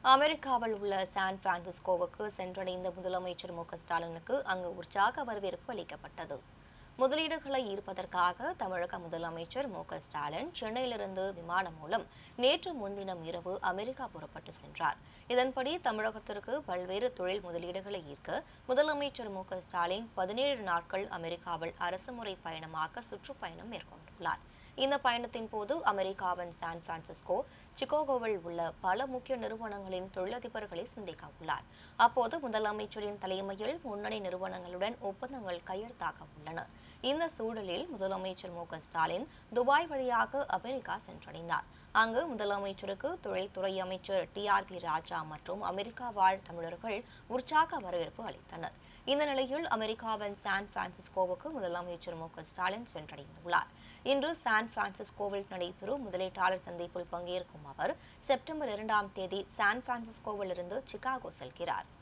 அமெரிக்காவில் உள்ள சான் பிரான்சிஸ்கோவுக்கு சென்றடைந்த முதலமைச்சர் மு க ஸ்டாலினுக்கு அங்கு உற்சாக வரவேற்பு அளிக்கப்பட்டது முதலீடுகளை ஈர்ப்பதற்காக தமிழக முதலமைச்சர் மு க ஸ்டாலின் சென்னையிலிருந்து விமானம் மூலம் நேற்று முன்தினம் இரவு அமெரிக்கா புறப்பட்டு சென்றார் இதன்படி தமிழகத்திற்கு பல்வேறு தொழில் முதலீடுகளை ஈர்க்க முதலமைச்சர் மு க ஸ்டாலின் பதினேழு நாட்கள் அமெரிக்காவில் அரசுமுறை பயணமாக சுற்றுப்பயணம் மேற்கொண்டுள்ளார் இந்த பயணத்தின் போது அமெரிக்காவின் சான் பிரான்சிஸ்கோ சிகாகோவில் உள்ள பல முக்கிய நிறுவனங்களின் தொழிலதிபர்களை சந்திக்க உள்ளார் அப்போது முதலமைச்சரின் தலைமையில் முன்னணி நிறுவனங்களுடன் ஒப்பந்தங்கள் கையெழுத்தாக உள்ளன இந்த சூழலில் முதலமைச்சர் மு க ஸ்டாலின் துபாய் வழியாக அமெரிக்கா சென்றடைந்தார் அங்கு முதலமைச்சருக்கு தொழில்துறை அமைச்சர் டி ஆர் பி ராஜா மற்றும் அமெரிக்கா வாழ் தமிழர்கள் உற்சாக வரவேற்பு அளித்தனர் இந்த நிலையில் அமெரிக்காவின் சான் பிரான்சிஸ்கோவுக்கு முதலமைச்சர் மு க ஸ்டாலின் சென்றடைந்துள்ளார் இன்று சான் பிரான்சிஸ்கோவில் நடைபெறும் முதலீட்டாளர் சந்திப்பில் பங்கேற்கும் அவர் செப்டம்பர் இரண்டாம் தேதி சான் பிரான்சிஸ்கோவிலிருந்து சிகாகோ செல்கிறார்